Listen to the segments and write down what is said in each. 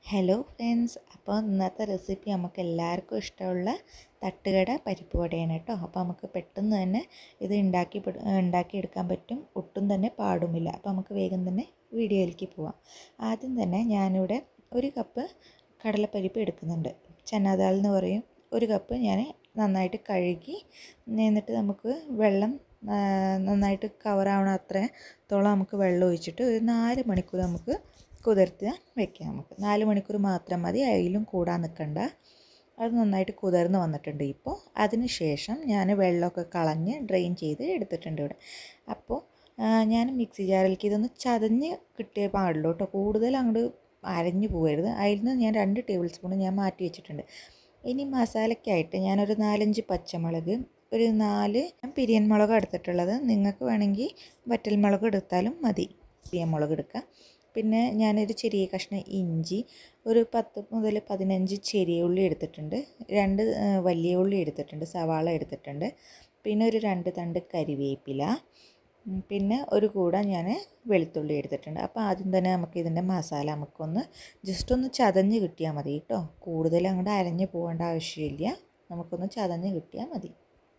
Hello friends അപ്പോൾ ഇന്നത്തെ recipe നമുക്ക് എല്ലാവർക്കും ഇഷ്ടമുള്ള തട്ടുകട പരിപ്പ് വടയാണ് കേട്ടോ അപ്പോൾ നമുക്ക് പെട്ടെന്ന് തന്നെ ഇത് ഉണ്ടാക്കി പെട്- ഉണ്ടാക്കിയെടുക്കാൻ പറ്റും ഒട്ടും തന്നെ പാടുമില്ല അപ്പോൾ നമുക്ക് വേഗം തന്നെ വീഡിയോയിലേക്ക് പോവാം ആദ്യം തന്നെ ഞാനിവിടെ ഒരു കപ്പ് കടലപ്പരിപ്പ് എടുക്കുന്നുണ്ട് ചന്നാദാൽ എന്ന് പറയും ഒരു കപ്പ് ഞാൻ നന്നായിട്ട് കഴുകി എന്നിട്ട് നമുക്ക് വെള്ളം ആ, നന്നായിട്ട് കവറാവണ അത്രത്തോളം നമുക്ക് വെള്ളം ഒഴിച്ചിട്ട് ഒരു നാല് മണിക്കൂർ നമുക്ക് കുതിർത്ത് വെക്കാം നമുക്ക് നാല് മണിക്കൂർ മാത്രം മതി അതിലും കൂടാൻ നിൽക്കണ്ട അത് നന്നായിട്ട് കുതിർന്ന് വന്നിട്ടുണ്ട് ഇപ്പോൾ അതിന് ശേഷം ഞാൻ വെള്ളമൊക്കെ കളഞ്ഞ് ഡ്രെയിൻ ചെയ്ത് എടുത്തിട്ടുണ്ട് ഇവിടെ അപ്പോൾ ഞാൻ മിക്സി ജാറിലേക്ക് ഇതൊന്ന് ചതഞ്ഞ് കിട്ടിയേ പാടുള്ളൂ കേട്ടോ കൂടുതൽ അങ്ങോട്ട് അരഞ്ഞു പോകരുത് അതിൽ നിന്ന് ഞാൻ രണ്ട് ടേബിൾ സ്പൂൺ ഞാൻ മാറ്റി വെച്ചിട്ടുണ്ട് ഇനി മസാലയ്ക്കായിട്ട് ഞാനൊരു നാലഞ്ച് പച്ചമുളക് ഒരു നാല് പിരിയൻ മുളക് എടുത്തിട്ടുള്ളത് നിങ്ങൾക്ക് വേണമെങ്കിൽ വറ്റൽമുളക് എടുത്താലും മതി പിരിയൻ മുളക് എടുക്കുക പിന്നെ ഞാനൊരു ചെറിയ കഷ്ണം ഇഞ്ചി ഒരു പത്ത് മുതൽ പതിനഞ്ച് ചെറിയ ഉള്ളി എടുത്തിട്ടുണ്ട് രണ്ട് ആ, വലിയ ഉള്ളി എടുത്തിട്ടുണ്ട് സവാള എടുത്തിട്ടുണ്ട് പിന്നെ ഒരു രണ്ട് തണ്ട് കരിവേപ്പില ഉം, പിന്നെ ഒരു കൂട ഞാൻ വെളുത്തുള്ളി എടുത്തിട്ടുണ്ട് അപ്പോൾ ആദ്യം തന്നെ നമുക്ക് ഇതിൻ്റെ മസാല നമുക്കൊന്ന് ജസ്റ്റ് ഒന്ന് ചതഞ്ഞ് കിട്ടിയാൽ മതി കേട്ടോ കൂടുതൽ അങ്ങോട്ട് അരഞ്ഞ് പോകേണ്ട ആവശ്യമില്ല നമുക്കൊന്ന് ചതഞ്ഞ് കിട്ടിയാൽ മതി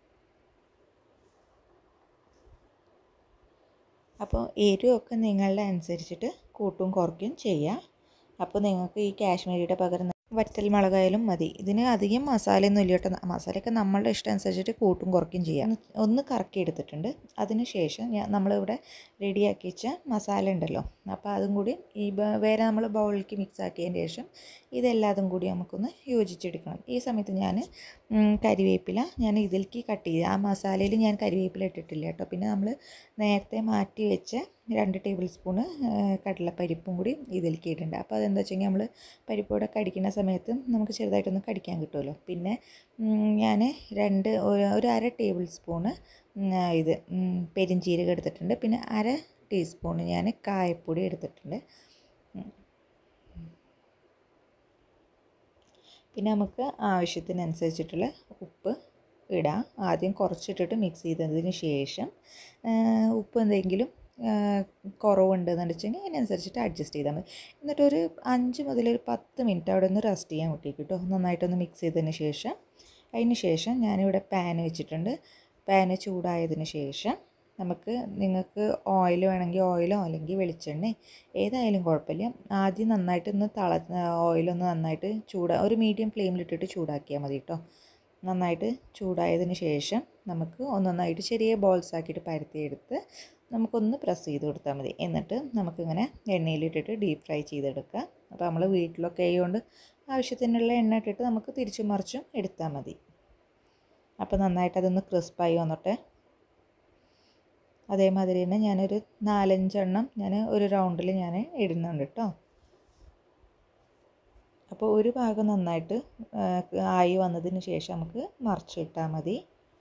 അപ്പോൾ എരിവൊക്കെ നിങ്ങളുടെ അനുസരിച്ചിട്ട് കൂട്ടും കുറയ്ക്കും ചെയ്യാം അപ്പോൾ നിങ്ങൾക്ക് ഈ കാശ്മീരിയുടെ പകരം വറ്റൽ മുളകായാലും മതി ഇതിന് അധികം മസാലയൊന്നും ഇല്ല കേട്ടോ മസാലയൊക്കെ നമ്മളുടെ ഇഷ്ടം അനുസരിച്ചിട്ട് കൂട്ടും കുറയ്ക്കും ചെയ്യാം ഒന്ന് കറക്കി എടുത്തിട്ടുണ്ട് അതിന് ശേഷം ഞാൻ നമ്മളിവിടെ റെഡിയാക്കി വെച്ച മസാല ഉണ്ടല്ലോ അപ്പോൾ അതും കൂടി ഈ ബ- വേറെ നമ്മൾ ബൗളിലേക്ക് മിക്സ് ആക്കിയതിന് ശേഷം ഇതെല്ലാതും കൂടി നമുക്കൊന്ന് യോജിച്ചെടുക്കണം ഈ സമയത്ത് ഞാൻ കരിവേപ്പില ഞാൻ ഇതിലേക്ക് കട്ട് ചെയ്ത് ആ മസാലയിൽ ഞാൻ കരിവേപ്പില ഇട്ടിട്ടില്ല കേട്ടോ പിന്നെ നമ്മൾ നേരത്തെ മാറ്റി വെച്ച രണ്ട് ടേബിൾ സ്പൂണ് കടലപ്പരിപ്പും കൂടി ഇതിലേക്ക് ഇടുന്നുണ്ട് അപ്പോൾ അതെന്താ വെച്ചെങ്കിൽ നമ്മൾ പരിപ്പോടെ കടിക്കുന്ന സമയത്ത് നമുക്ക് ചെറുതായിട്ടൊന്ന് കടിക്കാൻ കിട്ടുമല്ലോ പിന്നെ ഞാൻ രണ്ട് ഒരു ഒരു അര ടേബിൾ സ്പൂണ് ഉം, ഇത് ഉം, പെരിഞ്ജീരകം എടുത്തിട്ടുണ്ട് പിന്നെ അര ടീസ്പൂണ് ഞാൻ കായപ്പൊടി എടുത്തിട്ടുണ്ട് ഉം. പിന്നെ നമുക്ക് ആവശ്യത്തിനനുസരിച്ചിട്ടുള്ള ഉപ്പ് ഇടാം ആദ്യം കുറച്ചിട്ടിട്ട് മിക്സ് ചെയ്തതിന് ശേഷം ആ, ഉപ്പ് എന്തെങ്കിലും ആ, കുറവുണ്ടെന്ന് വെച്ചെങ്കിൽ അതിനനുസരിച്ചിട്ട് അഡ്ജസ്റ്റ് ചെയ്താൽ മതി എന്നിട്ട് ഒരു അഞ്ച് മുതൽ ഒരു പത്ത് മിനിറ്റ് അവിടെ ഒന്ന് റെസ്റ്റ് ചെയ്യാൻ വിട്ടേക്ക് കേട്ടോ നന്നായിട്ടൊന്ന് മിക്സ് ചെയ്തതിന് ശേഷം അതിന് ശേഷം ഞാനിവിടെ പാൻ വെച്ചിട്ടുണ്ട് പാന് ചൂടായതിന് ശേഷം നമുക്ക് നിങ്ങൾക്ക് ഓയിൽ വേണമെങ്കിൽ ഓയിലോ അല്ലെങ്കിൽ വെളിച്ചെണ്ണ ഏതായാലും കുഴപ്പമില്ല ആദ്യം നന്നായിട്ട് ഒന്ന് തള ഓയിലൊന്ന് നന്നായിട്ട് ചൂടാ ഒരു മീഡിയം ഫ്ലെയിമിലിട്ടിട്ട് ചൂടാക്കിയാൽ മതി കേട്ടോ നന്നായിട്ട് ചൂടായതിന് ശേഷം നമുക്ക് ഒന്നൊന്നായിട്ട് ചെറിയ ബോൾസ് ആക്കിയിട്ട് പരത്തിയെടുത്ത് നമുക്കൊന്ന് പ്രസ് ചെയ്ത് കൊടുത്താൽ മതി എന്നിട്ട് നമുക്കിങ്ങനെ എണ്ണയിലിട്ടിട്ട് ഡീപ്പ് ഫ്രൈ ചെയ്തെടുക്കാം അപ്പോൾ നമ്മൾ വീട്ടിലൊക്കെ ആയതുകൊണ്ട് ആവശ്യത്തിനുള്ള എണ്ണ ഇട്ടിട്ട് നമുക്ക് തിരിച്ചും മറിച്ചും എടുത്താൽ മതി അപ്പോൾ നന്നായിട്ട് അതൊന്ന് ക്രിസ്പായി വന്നോട്ടെ അതേമാതിരി തന്നെ ഞാനൊരു നാലഞ്ചെണ്ണം ഞാൻ ഒരു റൗണ്ടിൽ ഞാൻ ഇടുന്നുണ്ട് കേട്ടോ അപ്പോൾ ഒരു ഭാഗം നന്നായിട്ട് ആ, ആയി വന്നതിന് ശേഷം നമുക്ക് മറിച്ചിട്ടാൽ മതി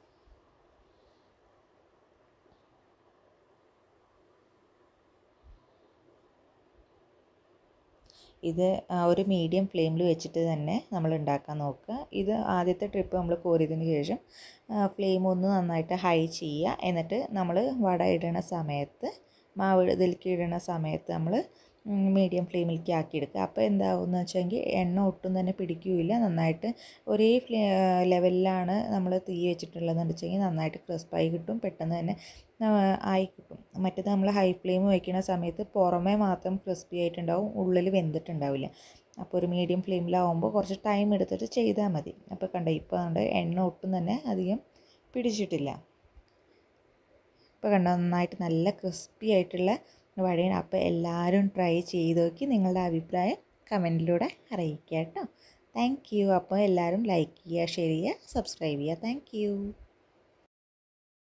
ഇത് ആ, ഒരു മീഡിയം ഫ്ലെയിമിൽ വെച്ചിട്ട് തന്നെ നമ്മൾ ഉണ്ടാക്കാൻ നോക്കുക ഇത് ആദ്യത്തെ ട്രിപ്പ് നമ്മൾ കോരിയതിന് ശേഷം ഫ്ലെയിം ഒന്ന് നന്നായിട്ട് ഹൈ ചെയ്യുക എന്നിട്ട് നമ്മൾ വട ഇടണ സമയത്ത് മാവ് ഇതിലേക്ക് ഇടണ സമയത്ത് നമ്മൾ മീഡിയം ഫ്ലെയിമിലേക്ക് ആക്കിയെടുക്കുക അപ്പോൾ എന്താവുമെന്ന് വെച്ചെങ്കിൽ എണ്ണ ഒട്ടും തന്നെ പിടിക്കുകയില്ല നന്നായിട്ട് ഒരേ ഫ്ലേ ലെവലിലാണ് നമ്മൾ തീ വെച്ചിട്ടുള്ളതെന്ന് വെച്ചെങ്കിൽ നന്നായിട്ട് ക്രിസ്പായി കിട്ടും പെട്ടെന്ന് തന്നെ ആ, ആയി കിട്ടും മറ്റേത് നമ്മൾ ഹൈ ഫ്ലെയിം വയ്ക്കുന്ന സമയത്ത് പുറമേ മാത്രം ക്രിസ്പി ആയിട്ടുണ്ടാവും ഉള്ളിൽ വെന്തിട്ടുണ്ടാവില്ല അപ്പോൾ ഒരു മീഡിയം ഫ്ലെയിമിലാവുമ്പോൾ കുറച്ച് ടൈം എടുത്തിട്ട് ചെയ്താൽ മതി അപ്പോൾ കണ്ടോ ഇപ്പോൾ കണ്ട് എണ്ണ ഒട്ടും തന്നെ അധികം പിടിച്ചിട്ടില്ല ഇപ്പോൾ കണ്ടോ നന്നായിട്ട് നല്ല ക്രിസ്പി ആയിട്ടുള്ള വടയാണ് അപ്പോൾ എല്ലാവരും ട്രൈ ചെയ്ത് നോക്കി നിങ്ങളുടെ അഭിപ്രായം കമൻറ്റിലൂടെ അറിയിക്കുക കേട്ടോ താങ്ക് യു അപ്പോൾ എല്ലാവരും ലൈക്ക് ചെയ്യുക ഷെയർ ചെയ്യുക സബ്സ്ക്രൈബ് ചെയ്യുക താങ്ക് യു